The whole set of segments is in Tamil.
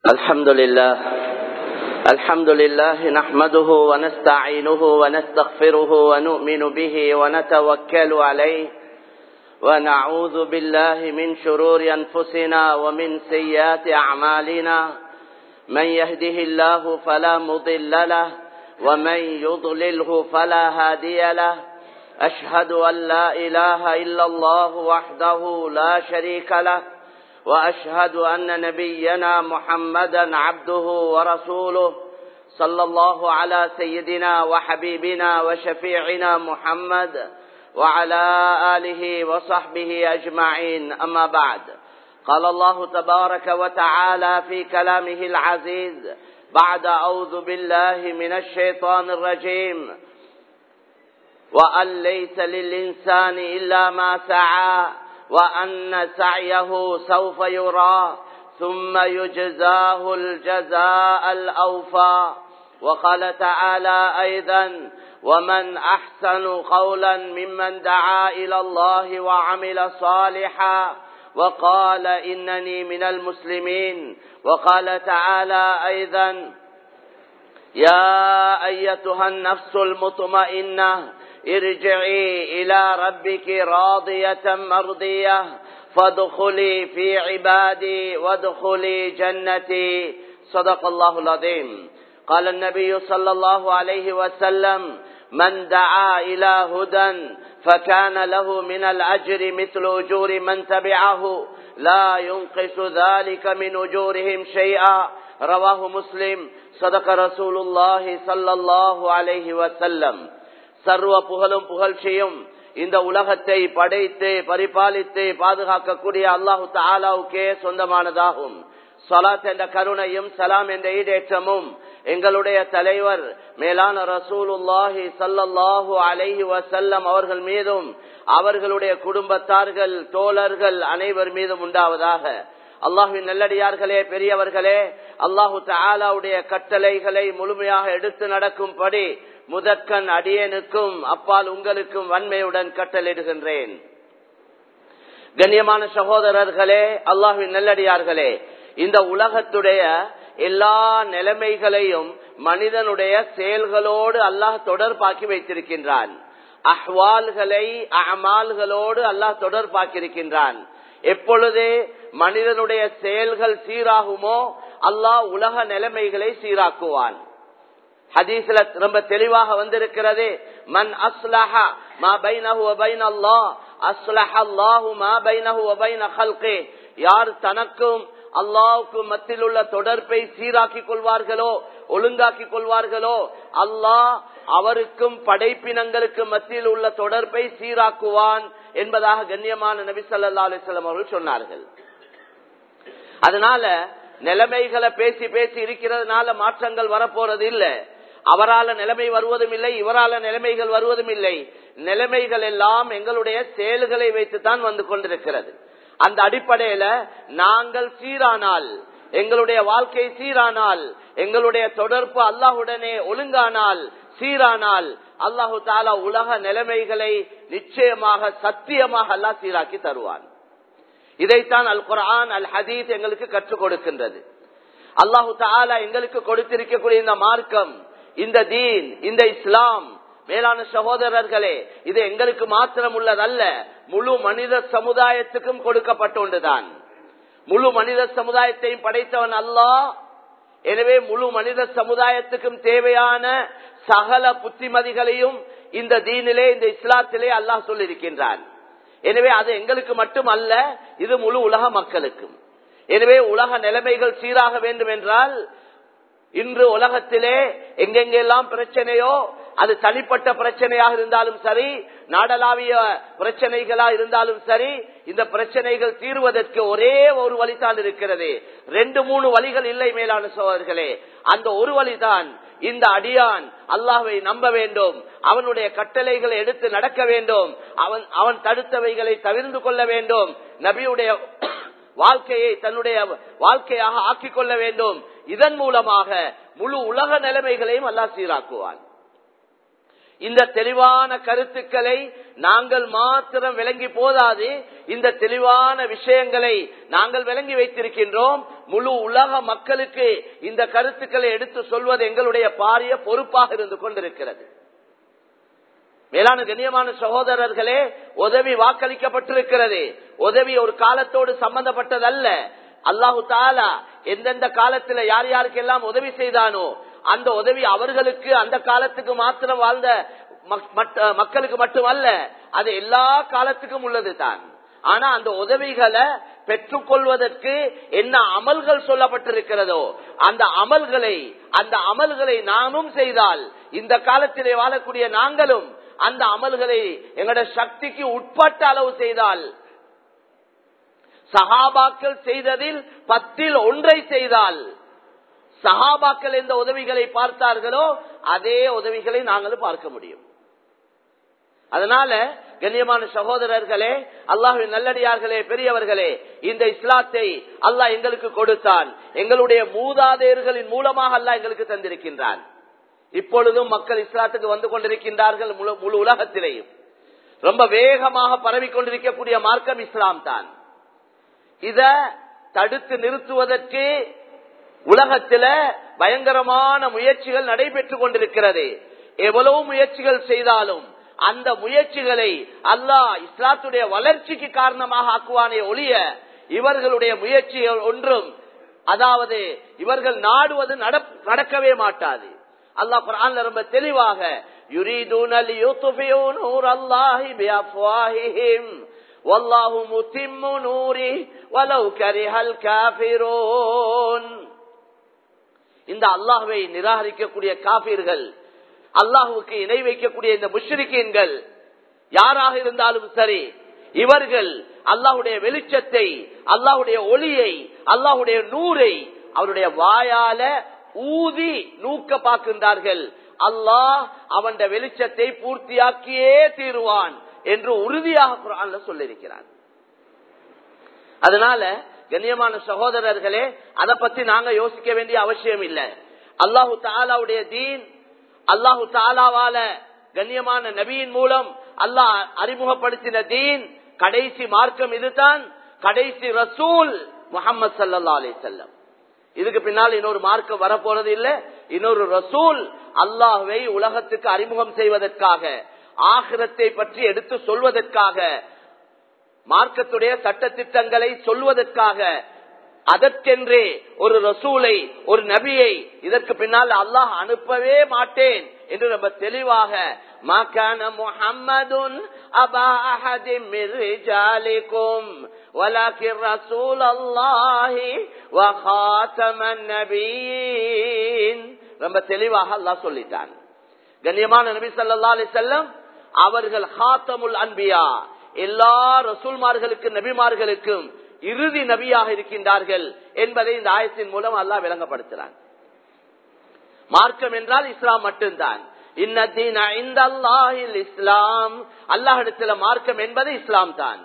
الحمد لله الحمد لله نحمده ونستعينه ونستغفره ونؤمن به ونتوكل عليه ونعوذ بالله من شرور أنفسنا ومن سيئات أعمالنا من يهده الله فلا مضل له ومن يضلله فلا هادي له أشهد أن لا إله إلا الله وحده لا شريك له وأشهد أن نبينا محمدا عبده ورسوله صلى الله على سيدنا وحبيبنا وشفيعنا محمد وعلى آله وصحبه أجمعين أما بعد قال الله تبارك وتعالى في كلامه العزيز بعد أعوذ بالله من الشيطان الرجيم وأن ليس للإنسان إلا ما سعى وأن سعيه سوف يرى ثم يجزاه الجزاء الأوفى وقال تعالى أيضا ومن أحسن قولا ممن دعا إلى الله وعمل صالحا وقال إنني من المسلمين وقال تعالى أيضا يا أيتها النفس المطمئنة ارجعي إلى ربك راضية مرضية فادخلي في عبادي وادخلي جنتي صدق الله العظيم قال النبي صلى الله عليه وسلم من دعا إلى هدى فكان له من الأجر مثل أجور من تبعه لا ينقص ذلك من أجورهم شيئا رواه مسلم صدق رسول الله صلى الله عليه وسلم சர்வ புகழும் புகழ்ச்சியும் இந்த உலகத்தை படைத்து பரிபாலித்து பாதுகாக்கக்கூடிய அல்லாஹு தாலாவுக்கே சொந்தமானதாகும் சலாத் என்ற கருணையும் சலாம் என்ற ஈடேற்றமும் எங்களுடைய தலைவர் மேலான ரசூலுல்லாஹி சல்லல்லாஹு அலைஹி வசல்லம் அவர்கள் மீதும் அவர்களுடைய குடும்பத்தார்கள் தோழர்கள் அனைவர் மீதும் உண்டாவதாக அல்லாஹுவின் நல்லடியார்களே பெரியவர்களே அல்லாஹு தாலாவுடைய கட்டளைகளை முழுமையாக எடுத்து நடக்கும்படி முதற்கண் அடியனுக்கும் அப்பால் உங்களுக்கும் வன்மையுடன் கட்டளிடுகின்றேன் கண்ணியமான சகோதரர்களே அல்லாஹின் நல்லடியார்களே இந்த உலகத்துடைய எல்லா நிலைமைகளையும் மனிதனுடைய செயல்களோடு அல்லாஹ் தொடர்பாக்கி வைத்திருக்கின்றான் அஹ்வால்களை அமால்களோடு அல்லாஹ் தொடர்பாக்கியிருக்கின்றான் எப்பொழுது மனிதனுடைய செயல்கள் சீராகுமோ அல்லாஹ் உலக நிலைமைகளை சீராக்குவான் ஹதீஸ்ல ரொம்ப தெளிவாக வந்திருக்கிறது மன் அஸ்லஹா மா பைனஹு வ பைன அல்லாஹ் அஸ்லஹ அல்லாஹு மா பைனஹு வ பைன ஹல்கி யார் தனக்கும் அல்லாஹ்வுக்கு மத்தியில் உள்ள தொடர்பை சீராக்கிக் கொள்வார்களோ ஒழுங்காக்கிக் கொள்வார்களோ அல்லாஹ் அவருக்கும் படைப்பினங்களுக்கு மத்தியில் உள்ள தொடர்பை சீராக்குவான் என்பதாக கண்ணியமான நபி சல்லா அலிஸ்லாம் அவர்கள் சொன்னார்கள் அதனால நிலைமைகளை பேசி பேசி இருக்கிறதுனால மாற்றங்கள் வரப்போறது இல்லை அவரால நிலைமை வருவதும் இல்லை இவரால நிலைமைகள் வருவதும் இல்லை நிலைமைகள் எல்லாம் எங்களுடைய செயல்களை வைத்துத்தான் வந்து கொண்டிருக்கிறது அந்த அடிப்படையில நாங்கள் சீரானால் எங்களுடைய வாழ்க்கை சீரானால் எங்களுடைய தொடர்பு அல்லாஹுடனே ஒழுங்கானால் சீரானால் அல்லாஹு தாலா உலக நிலைமைகளை நிச்சயமாக சத்தியமாக அல்லாஹ் சீராக்கி தருவான் இதைத்தான் அல் குரான் அல் ஹதீஸ் எங்களுக்கு கற்றுக் கொடுக்கின்றது அல்லாஹு தாலா எங்களுக்கு கொடுத்திருக்கக்கூடிய இந்த மார்க்கம் இந்த தீன் இந்த இஸ்லாம் மேலான சகோதரர்களே இது எங்களுக்கு மாத்திரம் உள்ளதல்ல முழு மனித சமுதாயத்துக்கும் கொடுக்கப்பட்ட ஒன்றுதான் முழு மனித சமுதாயத்தையும் படைத்தவன் அல்லாஹ் எனவே முழு மனித சமுதாயத்துக்கும் தேவையான சகல புத்திமதிகளையும் இந்த தீனிலே இந்த இஸ்லாத்திலே அல்லாஹ் சொல்லியிருக்கின்றான் எனவே அது எங்களுக்கு மட்டும் அல்ல இது முழு உலக மக்களுக்கும் எனவே உலக நிலைமைகள் சீராக வேண்டும் என்றால் இன்று உலகத்திலே எங்கெங்கெல்லாம் பிரச்சனையோ அது தனிப்பட்ட பிரச்சனையாக இருந்தாலும் சரி நாடளாவிய பிரச்சனைகளா இருந்தாலும் சரி இந்த பிரச்சனைகள் தீர்வதற்கு ஒரே ஒரு வழிதான் இருக்கிறது ரெண்டு மூணு வழிகள் இல்லை மேலான சோழர்களே அந்த ஒரு வழிதான் இந்த அடியான் அல்லாஹை நம்ப வேண்டும் அவனுடைய கட்டளைகளை எடுத்து நடக்க வேண்டும் அவன் அவன் தடுத்தவைகளை தவிர்த்து கொள்ள வேண்டும் நபியுடைய வாழ்க்கையை தன்னுடைய வாழ்க்கையாக ஆக்கிக் கொள்ள வேண்டும் இதன் மூலமாக முழு உலக நிலைமைகளையும் அல்லாஹ் சீராக்குவான் இந்த தெளிவான கருத்துக்களை நாங்கள் மாத்திரம் விளங்கி போதாது இந்த தெளிவான விஷயங்களை நாங்கள் விளங்கி வைத்திருக்கின்றோம் முழு உலக மக்களுக்கு இந்த கருத்துக்களை எடுத்து சொல்வது எங்களுடைய பாரிய பொறுப்பாக இருந்து கொண்டிருக்கிறது மேலான கண்ணியமான சகோதரர்களே உதவி வாக்களிக்கப்பட்டிருக்கிறது உதவி ஒரு காலத்தோடு சம்பந்தப்பட்டதல்ல அல்லாஹு தாலா எந்தெந்த காலத்துல யார் யாருக்கெல்லாம் உதவி செய்தானோ அந்த உதவி அவர்களுக்கு அந்த காலத்துக்கு மாத்திரம் வாழ்ந்த மக்களுக்கு மட்டுமல்ல அது எல்லா காலத்துக்கும் உள்ளது தான் ஆனா அந்த உதவிகளை பெற்றுக்கொள்வதற்கு என்ன அமல்கள் சொல்லப்பட்டிருக்கிறதோ அந்த அமல்களை அந்த அமல்களை நானும் செய்தால் இந்த காலத்திலே வாழக்கூடிய நாங்களும் அந்த அமல்களை எங்களோட சக்திக்கு உட்பட்ட அளவு செய்தால் சஹாபாக்கள் செய்ததில் பத்தில் ஒன்றை செய்தால் சஹாபாக்கள் எந்த உதவிகளை பார்த்தார்களோ அதே உதவிகளை நாங்களும் பார்க்க முடியும் அதனால கண்ணியமான சகோதரர்களே அல்லாஹின் நல்லடியார்களே பெரியவர்களே இந்த இஸ்லாத்தை அல்லாஹ் எங்களுக்கு கொடுத்தான் எங்களுடைய மூதாதையர்களின் மூலமாக அல்லாஹ் எங்களுக்கு தந்திருக்கின்றான் இப்பொழுதும் மக்கள் இஸ்லாத்துக்கு வந்து கொண்டிருக்கின்றார்கள் முழு உலகத்திலேயும் ரொம்ப வேகமாக பரவி கொண்டிருக்கக்கூடிய மார்க்கம் இஸ்லாம் தான் இத தடுத்து நிறுத்துவதற்கு உலகத்தில பயங்கரமான முயற்சிகள் நடைபெற்றுக் கொண்டிருக்கிறது எவ்வளவு முயற்சிகள் செய்தாலும் அந்த முயற்சிகளை அல்லாஹ் இஸ்லாத்துடைய வளர்ச்சிக்கு காரணமாக ஆக்குவானே ஒழிய இவர்களுடைய முயற்சிகள் ஒன்றும் அதாவது இவர்கள் நாடுவது நடக்கவே மாட்டாது அல்லாஹ் குரான்ல ரொம்ப தெளிவாக يريدون ليطفئوا نور الله بأفواههم والله متم نوره ولو كره الكافرون இந்த அல்லாஹுவை நிராகரிக்கக்கூடிய காபீர்கள் அல்லாஹுக்கு இணை வைக்கக்கூடிய இந்த முஷ்ரிக்கீன்கள் யாராக இருந்தாலும் சரி இவர்கள் அல்லாஹுடைய வெளிச்சத்தை அல்லாஹுடைய ஒளியை அல்லாஹுடைய நூரை அவருடைய வாயால ஊதி நூக்க பார்க்கின்றார்கள் அல்லாஹ் அவன் வெளிச்சத்தை பூர்த்தியாக்கியே தீருவான் என்று உறுதியாக குரான்ல சொல்லியிருக்கிறான் அதனால கண்ணியமான சகோதரர்களே அதை பத்தி நாங்க யோசிக்க வேண்டிய அவசியம் இல்லை அல்லாஹு தாலாவுடைய தீன் அல்லாஹு தாலாவால கண்ணியமான நபியின் மூலம் அல்லாஹ் அறிமுகப்படுத்தின தீன் கடைசி மார்க்கம் இதுதான் கடைசி ரசூல் முகமது சல்லா அலி செல்லம் இதுக்கு பின்னால் இன்னொரு மார்க்கம் வரப்போறது இல்லை இன்னொரு ரசூல் அல்லாஹுவை உலகத்துக்கு அறிமுகம் செய்வதற்காக ஆகிரத்தை பற்றி எடுத்து சொல்வதற்காக மார்க்கத்துடைய சட்டத்திட்டங்களை சொல்வதற்காக அதற்கென்றே ஒரு ரசூலை ஒரு நபியை இதற்கு பின்னால் அல்லாஹ் அனுப்பவே மாட்டேன் என்று ரொம்ப தெளிவாக மாக்கான முஹம்மதுன் அபா அஹதி மிர்ஜாலிக்கும் ولكن رسول الله وخاتم النبيين ரொம்ப தெளிவாக அல்லாஹ் சொல்லிட்டான் கண்ணியமான நபி ஸல்லல்லாஹு அலைஹி வஸல்லம் அவர்கள் ஹாத்தமுல் அன்பியா எல்லா ரசூல்மார்களுக்கு நபிமார்களுக்கும் இறுதி நபியாக இருக்கின்றார்கள் என்பதை இந்த ஆயத்தின் மூலம் அல்லாஹ் விளங்கப்படுத்துறான் மார்க்கம் என்றால் இஸ்லாம் மட்டும்தான் இஸ்லாம் அல்லாஹிடத்துல மார்க்கம் என்பது இஸ்லாம் தான்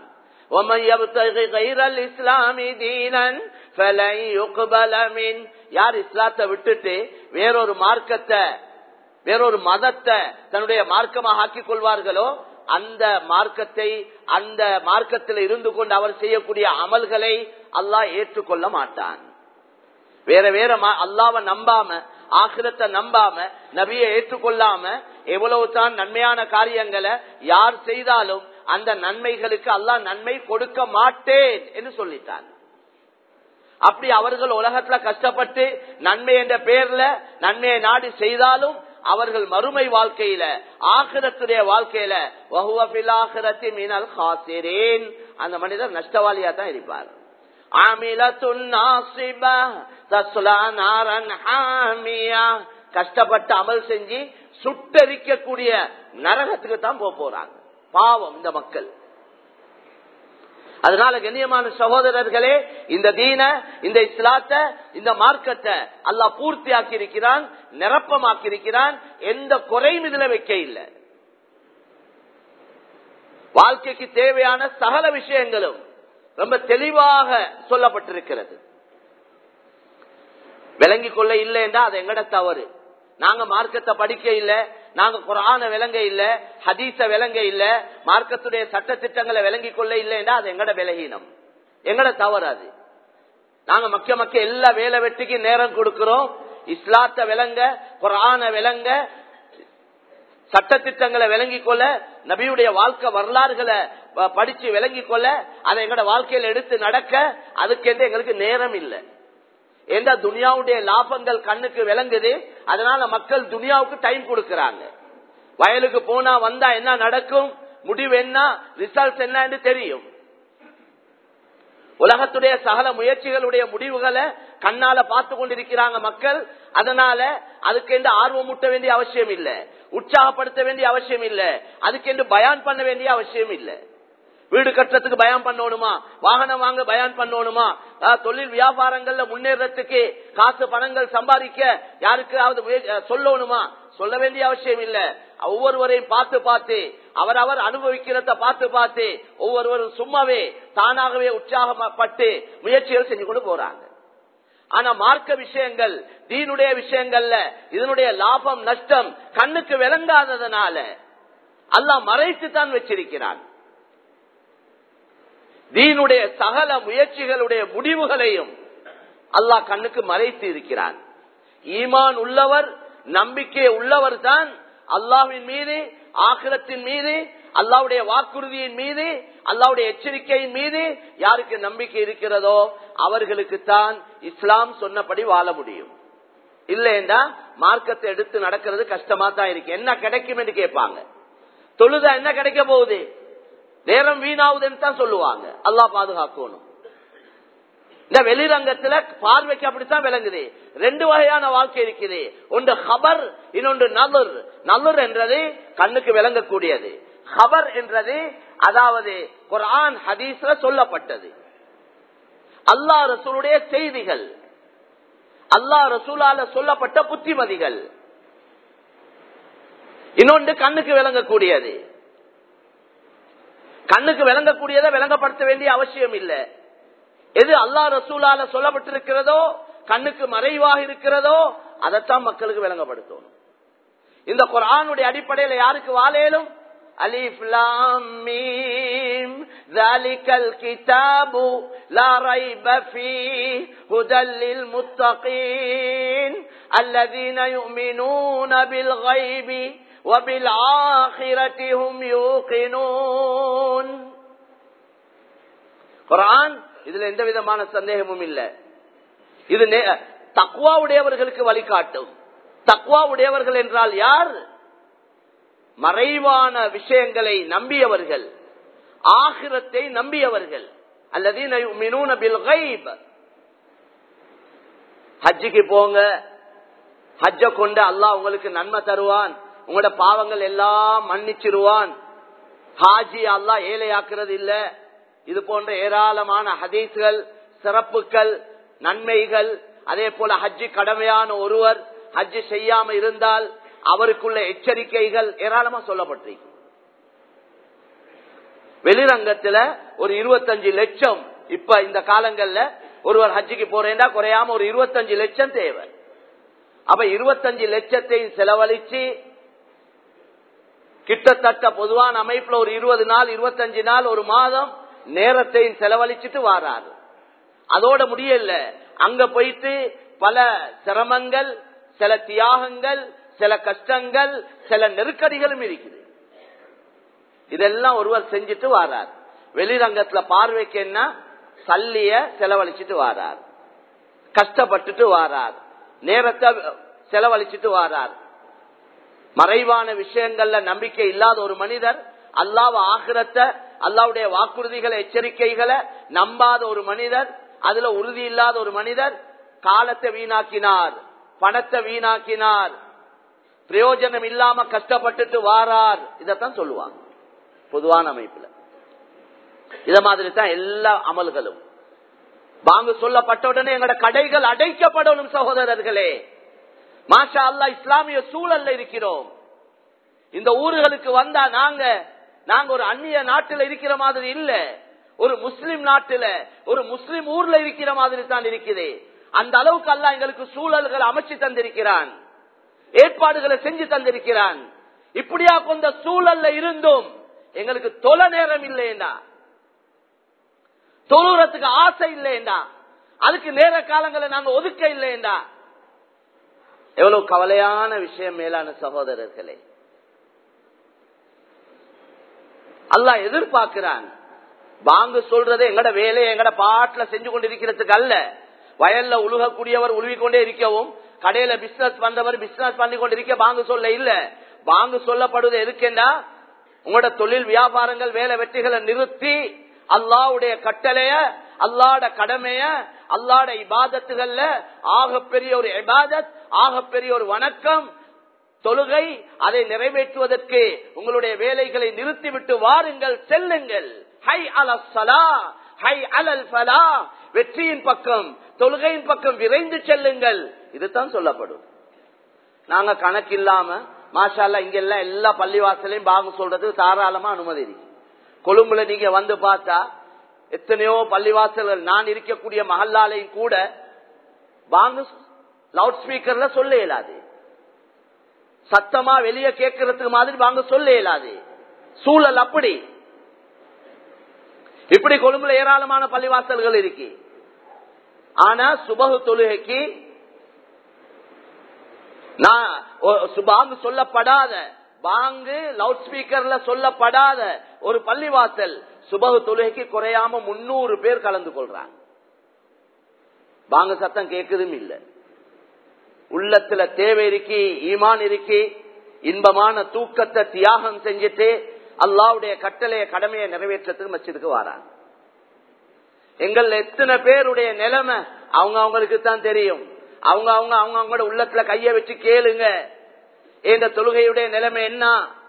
யார் இஸ்லாத்தை விட்டுட்டு வேறொரு மார்க்கத்தை வேறொரு மதத்தை தன்னுடைய மார்க்கமாக ஆக்கிக் கொள்வார்களோ அந்த மார்க்கத்தை அந்த மார்க்கத்தில் இருந்து கொண்டு அவர் செய்யக்கூடிய அமல்களை அல்லாஹ் ஏற்றுக்கொள்ள மாட்டான் வேற வேற அல்லாவை நம்பாம ஆகிரத்தை நம்பாம நபியை ஏற்றுக்கொள்ளாம எவ்வளவு தான் நன்மையான காரியங்களை யார் செய்தாலும் அந்த நன்மைகளுக்கு அல்லாஹ் நன்மை கொடுக்க மாட்டேன் என்று சொல்லிட்டான் அப்படி அவர்கள் உலகத்துல கஷ்டப்பட்டு நன்மை என்ற பெயர்ல நன்மையை நாடி செய்தாலும் அவர்கள் மறுமை வாழ்க்கையில ஆகிரத்துடைய வாழ்க்கையில வகுவபிலாகிரத்தி மீனல் ஹாசிரேன் அந்த மனிதர் நஷ்டவாளியா தான் இருப்பார் கஷ்டப்பட்டு அமல் செஞ்சு சுட்டரிக்கக்கூடிய நரகத்துக்கு தான் போக போறாங்க பாவம் இந்த மக்கள் அதனால கண்ணியமான சகோதரர்களே இந்த தீன இந்த இஸ்லாத்த இந்த மார்க்கத்தை அல்லா பூர்த்தி ஆக்கியிருக்கிறான் நிரப்பமாக்கியிருக்கிறான் எந்த குறையும் இதுல வைக்க இல்லை வாழ்க்கைக்கு தேவையான சகல விஷயங்களும் ரொம்ப தெளிவாக சொல்லப்பட்டிருக்கிறது விளங்கி கொள்ள இல்லை என்றா அது எங்கட தவறு நாங்க மார்க்கத்தை படிக்க இல்லை நாங்க குரான விளங்க இல்ல ஹதீஸ விளங்க இல்ல மார்க்கத்துடைய சட்ட திட்டங்களை விளங்கி கொள்ள இல்லைன்னா அது எங்கட விலகீனம் எங்கட தவறு அது நாங்க மக்க மக்க எல்லா வேலை வெட்டிக்கு நேரம் கொடுக்கிறோம் இஸ்லாத்த விளங்க குரான விளங்க சட்டத்திட்டங்களை விளங்கி கொள்ள நபியுடைய வாழ்க்கை வரலாறுகளை ப- படிச்சு விளங்கி கொள்ள அதை எங்கட வாழ்க்கையில எடுத்து நடக்க அதுக்கென்று எங்களுக்கு நேரம் இல்லை எந்த துனியாவுடைய லாபங்கள் கண்ணுக்கு விளங்குது அதனால மக்கள் துனியாவுக்கு டைம் கொடுக்கறாங்க வயலுக்கு போனா வந்தா என்ன நடக்கும் முடிவு என்ன ரிசல்ட் என்னன்னு தெரியும் உலகத்துடைய சகல முயற்சிகளுடைய முடிவுகளை கண்ணால பார்த்து கொண்டிருக்கிறாங்க மக்கள் அதனால அதுக்கென்று ஆர்வம் ஊட்ட வேண்டிய அவசியம் இல்ல உற்சாகப்படுத்த வேண்டிய அவசியம் இல்ல அதுக்கென்று பயான் பண்ண வேண்டிய அவசியம் இல்ல வீடு கட்டுறதுக்கு பயான் பண்ணணுமா வாகனம் வாங்க பயான் பண்ணணுமா அஹ், தொழில் வியாபாரங்கள்ல முன்னேறத்துக்கு காசு பணங்கள் சம்பாதிக்க யாருக்காவது முய- அஹ், சொல்லணுமா சொல்ல வேண்டிய அவசியம் இல்ல ஒவ்வொருவரையும் பார்த்து பார்த்து அவரவர் அனுபவிக்கிறத பார்த்து பார்த்து ஒவ்வொருவரும் சும்மாவே தானாகவே உற்சாகப்பட்டு முயற்சிகள் செஞ்சு கொண்டு போறாங்க ஆனா மார்க்க விஷயங்கள் தீனுடைய விஷயங்கள்ல இதனுடைய லாபம் நஷ்டம் கண்ணுக்கு விளங்காததுனால அல்லாஹ் மறைத்து தான் வச்சிருக்கிறான் தீனுடைய சகல முயற்சிகளுடைய முடிவுகளையும் அல்லாஹ் கண்ணுக்கு மறைத்து இருக்கிறான் ஈமான் உள்ளவர் நம்பிக்கை உள்ளவர் தான் அல்லாஹ்வின் மீது ஆகிரத்தின் மீது அல்லாவுடைய வாக்குறுதியின் மீது அல்லாவுடைய எச்சரிக்கையின் மீது யாருக்கு நம்பிக்கை இருக்கிறதோ அவர்களுக்கு தான் இஸ்லாம் சொன்னபடி வாழ முடியும் இல்லைண்டா மார்க்கத்தை எடுத்து நடக்கிறது கஷ்டமா தான் இருக்கு என்ன கிடைக்கும் என்று கேட்பாங்க தொழுதா என்ன கிடைக்க போகுது நேரம் வீணாவுதுன்னு தான் சொல்லுவாங்க அல்லாஹ் பாதுகாக்கணும் இந்த வெளிரங்கத்துல பார்வைக்கு அப்படித்தான் விளங்குது ரெண்டு வகையான வாழ்க்கை இருக்குது ஒன்று ஹபர் இன்னொன்று நலுர் நலுர் என்றது கண்ணுக்கு விளங்கக்கூடியது ஹபர் என்றது அதாவது குர்ஆன் ஹதீஸ்ல சொல்லப்பட்டது அல்லாஹ் ரசூலுடைய செய்திகள் அல்லாஹ் ரசூலால சொல்லப்பட்ட புத்திமதிகள் இன்னொன்று கண்ணுக்கு விளங்கக்கூடியது கண்ணுக்கு விளங்கக்கூடியதை விளங்கப்படுத்த வேண்டிய அவசியம் இல்லை எது அல்லாஹ் ரசூலால சொல்லப்பட்டிருக்கிறதோ கண்ணுக்கு மறைவாக இருக்கிறதோ அதைத்தான் மக்களுக்கு விளங்கப்படுத்தணும் இந்த குரானுடைய அடிப்படையில யாருக்கு வாழேலும் அலிஃப் லாம் மீம் ذلك الكتاب لا ريب فيه هدى للمتقين الذين يؤمنون بالغيب وبالآخرة هم يوقنون குரான் இதுல எந்த விதமான சந்தேகமும் இல்ல இது நே- தக்வா உடையவர்களுக்கு வழிகாட்டும் தக்வா உடையவர்கள் என்றால் யார் மறைவான விஷயங்களை நம்பியவர்கள் ஆகிரத்தை நம்பியவர்கள் அல்லது ஹஜ்ஜுக்கு போங்க ஹஜ்ஜ கொண்டு அல்லாஹ் உங்களுக்கு நன்மை தருவான் உங்களோட பாவங்கள் எல்லாம் மன்னிச்சிருவான் ஹாஜி அல்லாஹ் ஏழையாக்குறது இல்ல இது போன்ற ஏராளமான ஹதீஸ்கள் சிறப்புகள் நன்மைகள் அதே போல ஹஜ்ஜி கடமையான ஒருவர் ஹஜ்ஜி செய்யாம இருந்தால் அவருக்குள்ள எச்சரிக்கைகள் ஏராளமா சொல்லப்பட்டிருக்கு வெளிரங்கத்துல ஒரு இருபத்தஞ்சு லட்சம் இப்ப இந்த காலங்கள்ல ஒருவர் ஹஜ்ஜிக்கு போறேன்டா குறையாம ஒரு இருபத்தஞ்சு லட்சம் தேவை அப்ப இருபத்தஞ்சு லட்சத்தையும் செலவழிச்சு கிட்டத்தட்ட பொதுவான அமைப்புல ஒரு இருபது நாள் இருபத்தஞ்சு நாள் ஒரு மாதம் நேரத்தையும் செலவழிச்சிட்டு வாராரு அதோட முடியல அங்க போயிட்டு பல சிரமங்கள் சில தியாகங்கள் சில கஷ்டங்கள் சில நெருக்கடிகளும் இருக்குது இதெல்லாம் ஒருவர் செஞ்சுட்டு வாரார் வெளிரங்கத்துல பார்வைக்கு என்ன சல்லிய செலவழிச்சிட்டு வாரார் கஷ்டப்பட்டுட்டு வாரார் நேரத்தை செலவழிச்சிட்டு வாரார் மறைவான விஷயங்கள்ல நம்பிக்கை இல்லாத ஒரு மனிதர் அல்லாவ ஆகிரத்தை அல்லாவுடைய வாக்குறுதிகளை எச்சரிக்கைகளை நம்பாத ஒரு மனிதர் அதுல உறுதி இல்லாத ஒரு மனிதர் காலத்தை வீணாக்கினார் பணத்தை வீணாக்கினார் பிரயோஜனம் இல்லாம கஷ்டப்பட்டுட்டு வாரார் இதத்தான் சொல்லுவாங்க பொதுவான அமைப்புல இத மாதிரி தான் எல்லா அமல்களும் வாங்க சொல்லப்பட்ட உடனே எங்களோட கடைகள் அடைக்கப்படணும் சகோதரர்களே மாஷா அல்லா இஸ்லாமிய சூழல்ல இருக்கிறோம் இந்த ஊர்களுக்கு வந்தா நாங்க நாங்க ஒரு அந்நிய நாட்டில் இருக்கிற மாதிரி இல்ல ஒரு முஸ்லிம் நாட்டில ஒரு முஸ்லிம் ஊர்ல இருக்கிற மாதிரி தான் இருக்குது அந்த அளவுக்கு அல்ல எங்களுக்கு சூழல்கள் அமைச்சு தந்திருக்கிறான் ஏற்பாடுகளை செஞ்சு தந்திருக்கிறான் இப்படியா கொண்ட சூழல்ல இருந்தும் எங்களுக்கு தொல நேரம் இல்லைண்டா தொழுறதுக்கு ஆசை இல்லைண்டா அதுக்கு நேர காலங்களை நாங்க ஒதுக்க இல்லைண்டா எவ்வளவு கவலையான விஷயம் மேலான சகோதரர்களே அல்லாஹ் எதிர்பார்க்கிறான் வாங்க சொல்றது எங்கட வேலையை எங்கட பாட்டுல செஞ்சு கொண்டிருக்கிறதுக்கு அல்ல வயல்ல உழுகக்கூடியவர் உழுவிக்கொண்டே இருக்கவும் கடையில பிசினஸ் பண்றவர் பிசினஸ் பண்ணி கொண்டிருக்க வாங்க சொல்ல இல்ல வாங்க சொல்லப்படுவது எதுக்கெண்டா உங்களோட தொழில் வியாபாரங்கள் வேலை வெற்றிகளை நிறுத்தி அல்லாவுடைய கட்டளைய அல்லாட கடமைய அல்லாட இபாதத்துகள்ல ஆகப்பெரிய ஒரு இபாதத் ஆகப்பெரிய ஒரு வணக்கம் தொழுகை அதை நிறைவேற்றுவதற்கு உங்களுடைய வேலைகளை நிறுத்திவிட்டு வாருங்கள் செல்லுங்கள் ஹை அலா ஹை அலல் ஃபலா வெற்றியின் பக்கம் தொழுகையின் பக்கம் விரைந்து செல்லுங்கள் இதுதான் சொல்லப்படும் நாங்க கணக்கில்லாம மாஷால்லா இங்க எல்லாம் எல்லா பள்ளிவாசலையும் பாங்க சொல்றதுக்கு தாராளமா அனுமதி இருக்கு கொழும்புல நீங்க வந்து பார்த்தா எத்தனையோ பள்ளிவாசல்கள் நான் இருக்கக்கூடிய மஹல்லாலையும் கூட வாங்க லவுட் ஸ்பீக்கர்ல சொல்ல இயலாது சத்தமா வெளியே கேட்கறதுக்கு மாதிரி வாங்க சொல்ல இயலாது சூழல் அப்படி இப்படி கொழும்புல ஏராளமான பள்ளிவாசல்கள் இருக்கு ஆனா சுபகு தொழுகைக்கு நான் சுபாங்கு சொல்லப்படாத பாங்கு லவுட் ஸ்பீக்கர்ல சொல்லப்படாத ஒரு பள்ளிவாசல் சுபகு தொழுகைக்கு குறையாம முன்னூறு பேர் கலந்து கொள்றாங்க பாங்க சத்தம் கேட்குதும் இல்லை உள்ளத்துல தேவை இருக்கி ஈமான் இருக்கி இன்பமான தூக்கத்தை தியாகம் செஞ்சுட்டு அல்லாவுடைய கட்டளைய கடமையை நிறைவேற்றத்துக்கு மச்சதுக்கு வாராங்க எங்கள் எத்தனை பேருடைய நிலைமை அவங்க அவங்களுக்கு தான் தெரியும் அவங்க அவங்க அவங்க அவங்களோட உள்ளத்துல கைய வச்சு கேளுங்க இந்த தொழுகையுடைய நிலைமை என்ன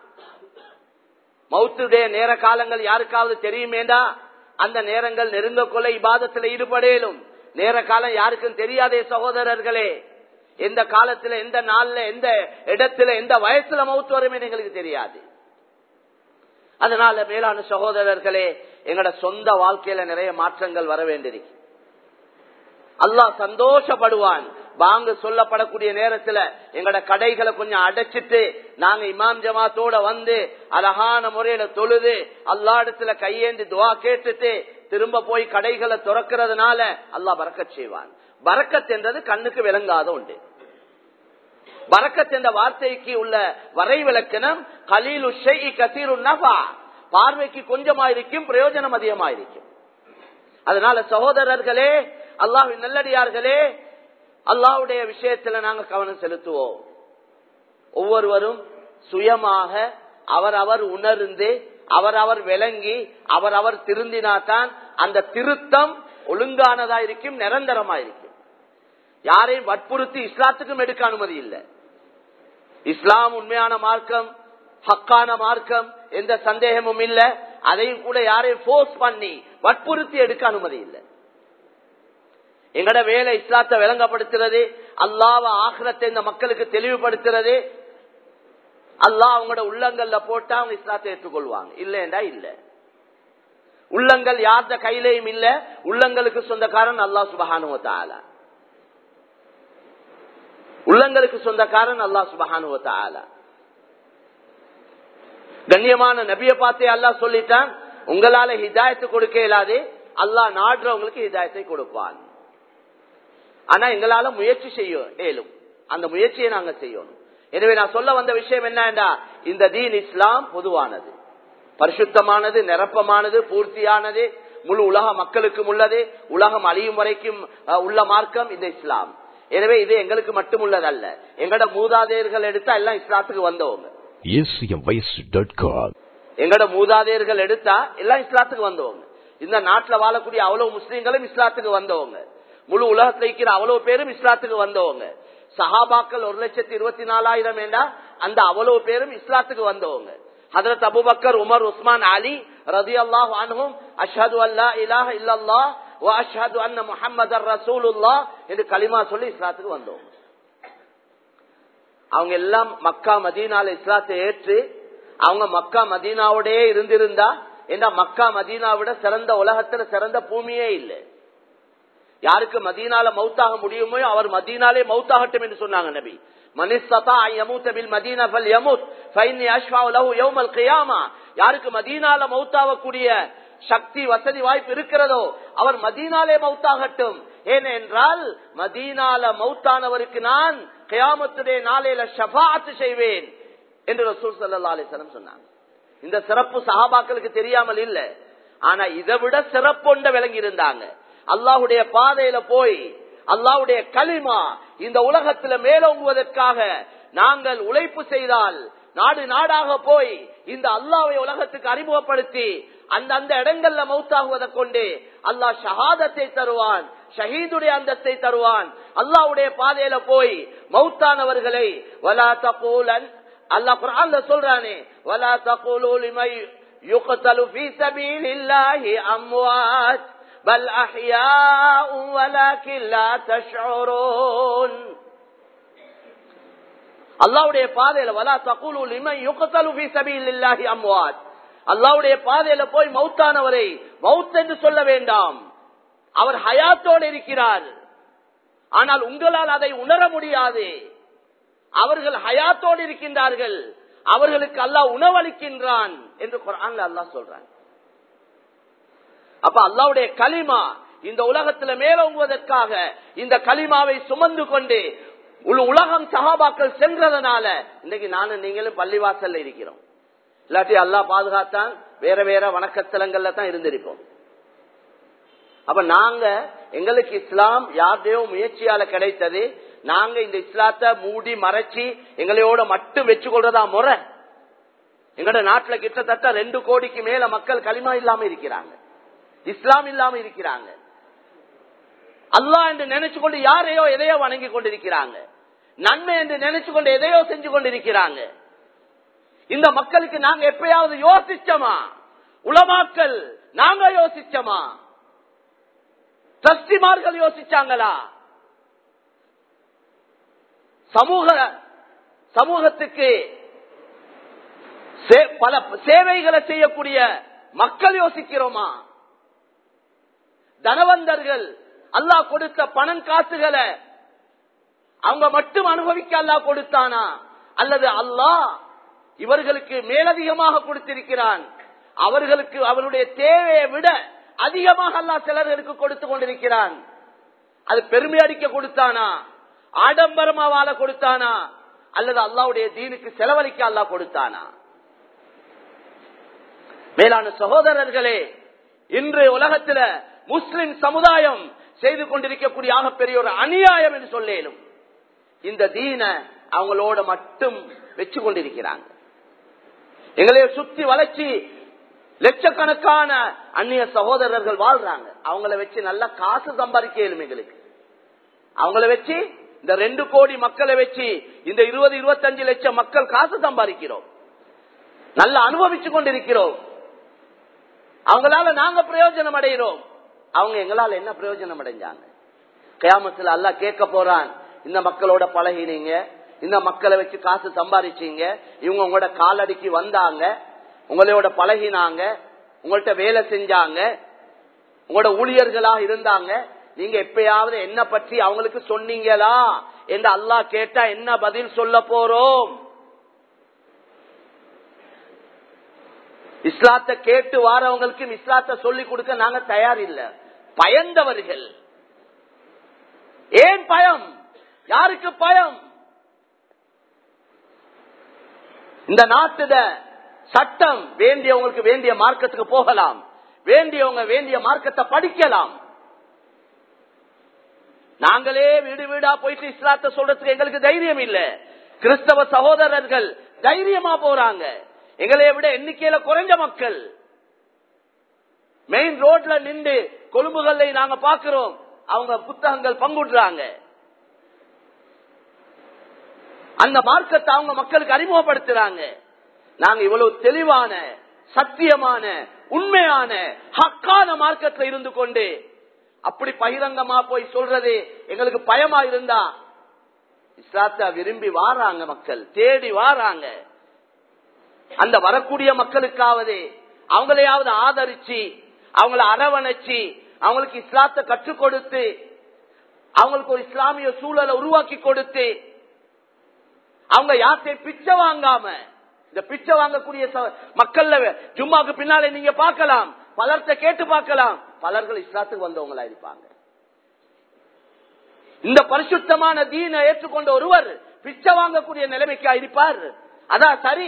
மௌத்துடைய நேர காலங்கள் யாருக்காவது தெரியுமேண்டா அந்த நேரங்கள் நெருங்க கொள்ள இபாதத்தில் ஈடுபடலும் நேர காலம் யாருக்கும் தெரியாதே சகோதரர்களே எந்த காலத்துல எந்த நாள்ல எந்த இடத்துல எந்த வயசுல மௌத்து வருமே எங்களுக்கு தெரியாது அதனால மேலான சகோதரர்களே எங்கட சொந்த வாழ்க்கையில நிறைய மாற்றங்கள் வர வேண்டியிருக்கு அல்லாஹ் சந்தோஷப்படுவான் வாங்க சொல்லப்படக்கூடிய நேரத்துல எங்கட கடைகளை கொஞ்சம் அடைச்சிட்டு நாங்க இமாம் ஜமாத்தோட வந்து அழகான முறையில தொழுது அல்லா இடத்துல கையேந்தி துவா கேட்டுட்டு திரும்ப போய் கடைகளை துறக்கிறதுனால அல்லாஹ் பறக்கச் செய்வான் பறக்கத் என்றது கண்ணுக்கு விளங்காத உண்டு பறக்கத் என்ற வார்த்தைக்கு உள்ள வரை விளக்கணம் கலீலு கசீரு நபா பார்வைக்கு கொஞ்சமாயிருக்கும் பிரயோஜனம் அதிகமாயிருக்கும் அதனால சகோதரர்களே அல்லாஹின் நல்லடியார்களே அல்லாவுடைய விஷயத்துல நாங்க கவனம் செலுத்துவோம் ஒவ்வொருவரும் சுயமாக அவர் அவர் உணர்ந்து அவர் அவர் விளங்கி அவர் அவர் திருந்தினாதான் அந்த திருத்தம் ஒழுங்கானதா இருக்கும் நிரந்தரமா இருக்கும் யாரையும் வற்புறுத்தி இஸ்லாத்துக்கும் எடுக்க அனுமதி இல்லை இஸ்லாம் உண்மையான மார்க்கம் ஹக்கான மார்க்கம் எந்த சந்தேகமும் இல்ல அதையும் கூட யாரையும் போர்ஸ் பண்ணி வற்புறுத்தி எடுக்க அனுமதி இல்லை எங்கட வேலை இஸ்லாத்தை விளங்கப்படுத்துறது அல்லாவ ஆக்கிரத்தை இந்த மக்களுக்கு தெளிவுபடுத்துறது அல்லாஹ் அவங்களோட உள்ளங்கள்ல போட்டா அவங்க இஸ்லாத்தை ஏற்றுக்கொள்வாங்க இல்லைண்டா இல்ல உள்ளங்கள் யார்த கையிலையும் இல்ல உள்ளங்களுக்கு சொந்தக்காரன் அல்லாஹ் சுபகானுவத்தால உள்ளங்களுக்கு சொந்தக்காரன் அல்லாஹ் சுபகானுவத்தால கண்ணியமான நபிய பார்த்தே அல்லாஹ் சொல்லிட்டான் உங்களால ஹிதாயத்து கொடுக்க இயலாது அல்லாஹ் நாடுறவங்களுக்கு ஹிதாயத்தை கொடுப்பான் ஆனா எங்களால முயற்சி செய்ய இயலும் அந்த முயற்சியை நாங்க செய்யணும் எனவே நான் சொல்ல வந்த விஷயம் என்னடா இந்த தீன் இஸ்லாம் பொதுவானது பரிசுத்தமானது நிரப்பமானது பூர்த்தியானது முழு உலக மக்களுக்கும் உள்ளது உலகம் அழியும் வரைக்கும் உள்ள மார்க்கம் இந்த இஸ்லாம் எனவே இது எங்களுக்கு மட்டும் உள்ளதல்ல எங்கட மூதாதையர்கள் எடுத்தா எல்லாம் இஸ்லாத்துக்கு வந்தவங்க எங்கட மூதாதையர்கள் எடுத்தா எல்லாம் இஸ்லாத்துக்கு வந்தவங்க இந்த நாட்டுல வாழக்கூடிய அவ்வளவு முஸ்லீம்களும் இஸ்லாத்துக்கு வந்தவங்க முழு உலகத்தில் இருக்கிற அவ்வளவு பேரும் இஸ்லாத்துக்கு வந்தவங்க சஹாபாக்கள் ஒரு லட்சத்தி இருபத்தி நாலாயிரம் வேண்டா அந்த அவ்வளவு பேரும் இஸ்லாத்துக்கு வந்தவங்க Hazrat Abu Bakr Umar Usman Ali ரதி அல்லாஹ் அனுகும் அஷது அல்லா இலாஹ இல்லல்லா அஷ்ஹது அன்ன முஹம்மது ரசூலுல்லா என்று களிமா சொல்லி இஸ்லாத்துக்கு வந்தவங்க அவங்க எல்லாம் மக்கா மதீனால இஸ்லாத்தை ஏற்று அவங்க மக்கா மதீனாவோடே இருந்திருந்தா ஏன்னா மக்கா மதீனாவிட சிறந்த உலகத்துல சிறந்த பூமியே இல்லை யாருக்கு மதீனால மௌத்தாக முடியுமோ அவர் மதீனாலே மௌத்தாகட்டும் என்று சொன்னாங்க நபி யாருக்கு மதீனால மௌத்தாவக்கூடிய சக்தி வசதி வாய்ப்பு இருக்கிறதோ அவர் மதீனாலே மௌத்தாகட்டும் ஏனென்றால் மதீனால மௌத்தானவருக்கு நான் கயாமத்துடைய நாளையில ஷபாத்து செய்வேன் என்று ரசூல் சல்லா அலிசலம் சொன்னாங்க இந்த சிறப்பு சஹாபாக்களுக்கு தெரியாமல் இல்ல ஆனா இதை விட சிறப்பு விளங்கி இருந்தாங்க அல்லாஹுடைய பாதையில போய் அல்லாஹுடைய களிமா இந்த உலகத்துல மேலோங்குவதற்காக நாங்கள் உழைப்பு செய்தால் நாடு நாடாக போய் இந்த அல்லாவை உலகத்துக்கு அறிமுகப்படுத்தி அந்த அந்த இடங்கள்ல மௌத்தாகுவதை கொண்டு அல்லாஹ் ஷஹாதத்தை தருவான் ஷஹீதுடைய அந்தஸ்தை தருவான் அல்லாவுடைய பாதையில போய் மௌத்தானவர்களை வலா தகூலன் அல்லாஹ் குர்ஆன்ல சொல்றானே வலா தகூலு லிமை யுக்தலு ஃபீ சபீலில்லாஹி அம்வாத் பல் அஹ்யாஉ வலாக்கின் லா தஷ்உரூன் அல்லாவுடைய பாதையில வலா தகூலு லிமை யுக்தலு ஃபீ சபீலில்லாஹி அம்வாத் அல்லாவுடைய பாதையில போய் மௌத்தானவரை மவுத் என்று சொல்ல வேண்டாம் அவர் ஹயாத்தோடு இருக்கிறார் ஆனால் உங்களால் அதை உணர முடியாது அவர்கள் ஹயாத்தோடு இருக்கின்றார்கள் அவர்களுக்கு அல்லாஹ் உணவளிக்கின்றான் என்று குரான்ல அல்லாஹ் சொல்றான் அப்ப அல்லாவுடைய களிமா இந்த உலகத்துல மேலோங்குவதற்காக இந்த களிமாவை சுமந்து கொண்டு உலகம் சகாபாக்கள் சென்றதனால இன்னைக்கு நானும் நீங்களும் பள்ளிவாசல்ல இருக்கிறோம் இல்லாட்டி அல்லா பாதுகாத்தான் வேற வேற வணக்கத்தலங்கள்ல தான் இருந்திருப்போம் அப்ப நாங்க எங்களுக்கு இஸ்லாம் யாருடையோ முயற்சியால கிடைத்தது நாங்க இந்த இஸ்லாத்தை மூடி மறைச்சி எங்களையோட மட்டும் வச்சு கொள்றதா முறை எங்கட நாட்டுல கிட்டத்தட்ட ரெண்டு கோடிக்கு மேல மக்கள் களிமா இல்லாம இருக்கிறாங்க இஸ்லாம் இல்லாம இருக்கிறாங்க அல்லா என்று நினைச்சு கொண்டு யாரையோ எதையோ வணங்கி கொண்டிருக்கிறாங்க நன்மை என்று நினைச்சு கொண்டு எதையோ செஞ்சு கொண்டிருக்கிறாங்க இந்த மக்களுக்கு நாங்க எப்பயாவது யோசிச்சோமா உலமாக்கள் நாங்க யோசிச்சோமா டிரஸ்டிமார்கள் யோசிச்சாங்களா சமூக சமூகத்துக்கு பல சேவைகளை செய்யக்கூடிய மக்கள் யோசிக்கிறோமா தனவந்தர்கள் அல்லாஹ் கொடுத்த பணம் காசுகளை அவங்க மட்டும் அனுபவிக்க அல்லாஹ் கொடுத்தானா அல்லது அல்லாஹ் இவர்களுக்கு மேலதிகமாக கொடுத்திருக்கிறான் அவர்களுக்கு அவருடைய தேவையை விட அதிகமாக அல்லா சிலர்களுக்கு கொடுத்து கொண்டிருக்கிறான் அது பெருமை அடிக்க கொடுத்தானா ஆடம்பரமா வாழ கொடுத்தானா அல்லது அல்லாவுடைய தீனுக்கு செலவழிக்க அல்லா கொடுத்தானா மேலான சகோதரர்களே இன்று உலகத்துல முஸ்லிம் சமுதாயம் செய்து கொண்டிருக்கக்கூடிய ஆகப்பெரிய ஒரு அநியாயம் என்று சொல்லேனும் இந்த தீன அவங்களோட மட்டும் வச்சு கொண்டிருக்கிறாங்க எங்களைய சுத்தி வளர்ச்சி லட்சக்கணக்கான அந்நிய சகோதரர்கள் வாழ்றாங்க அவங்கள வச்சு நல்ல காசு சம்பாதிக்க இயலும் எங்களுக்கு அவங்கள வச்சு இந்த ரெண்டு கோடி மக்களை வச்சு இந்த இருபது இருபத்தஞ்சு லட்சம் மக்கள் காசு சம்பாதிக்கிறோம் நல்ல அனுபவிச்சு கொண்டிருக்கிறோம் அவங்களால நாங்க பிரயோஜனம் அடைகிறோம் அவங்க எங்களால என்ன பிரயோஜனம் அடைஞ்சாங்க கயாமத்துல அல்லா கேட்க போறான் இந்த மக்களோட பழகினீங்க இந்த மக்களை வச்சு காசு சம்பாதிச்சீங்க இவங்க உங்களோட காலடிக்கு வந்தாங்க உங்களோட பழகினாங்க உங்கள்கிட்ட வேலை செஞ்சாங்க உங்களோட ஊழியர்களாக இருந்தாங்க நீங்க எப்பயாவது என்ன பற்றி அவங்களுக்கு சொன்னீங்களா என்று அல்லாஹ் கேட்டா என்ன பதில் சொல்ல போறோம் இஸ்லாத்தை கேட்டு வாரவங்களுக்கு இஸ்லாத்தை சொல்லி கொடுக்க நாங்க தயார் இல்ல பயந்தவர்கள் ஏன் பயம் யாருக்கு பயம் இந்த நாட்டுல சட்டம் வேண்டியவங்களுக்கு வேண்டிய மார்க்கத்துக்கு போகலாம் வேண்டியவங்க வேண்டிய மார்க்கத்தை படிக்கலாம் நாங்களே வீடு வீடா போயிட்டு இஸ்லாத்தை சொல்றதுக்கு எங்களுக்கு தைரியம் இல்ல கிறிஸ்தவ சகோதரர்கள் தைரியமா போறாங்க எங்களைய விட எண்ணிக்கையில குறைஞ்ச மக்கள் மெயின் ரோட்ல நின்று கொழும்புகளை நாங்க பாக்குறோம் அவங்க புத்தகங்கள் பங்குடுறாங்க அந்த மார்க்கத்தை அவங்க மக்களுக்கு அறிமுகப்படுத்துறாங்க நாங்க இவ்வளவு தெளிவான சத்தியமான உண்மையான ஹக்கான மார்க்கத்தில் இருந்து கொண்டு அப்படி பகிரங்கமா போய் சொல்றது எங்களுக்கு பயமா இருந்தா இஸ்லாத்தை விரும்பி வாராங்க மக்கள் தேடி வாராங்க அந்த வரக்கூடிய மக்களுக்காவது அவங்களையாவது ஆதரிச்சு அவங்கள அரவணைச்சு அவங்களுக்கு இஸ்லாத்தை கற்றுக் கொடுத்து அவங்களுக்கு ஒரு இஸ்லாமிய சூழலை உருவாக்கி கொடுத்து அவங்க யார்கிட்ட பிச்சை வாங்காம இந்த பிச்சை வாங்கக்கூடிய ச- மக்கள்ல ஜும்மாக்கு பின்னாலே நீங்க பார்க்கலாம் பலர்கிட்ட கேட்டு பார்க்கலாம் பலர்கள் இஸ்லாத்துக்கு வந்தவங்களா இருப்பாங்க இந்த பரிசுத்தமான தீனை ஏற்றுக்கொண்ட ஒருவர் பிச்சை வாங்கக்கூடிய நிலைமைக்கா இருப்பார் அதான் சரி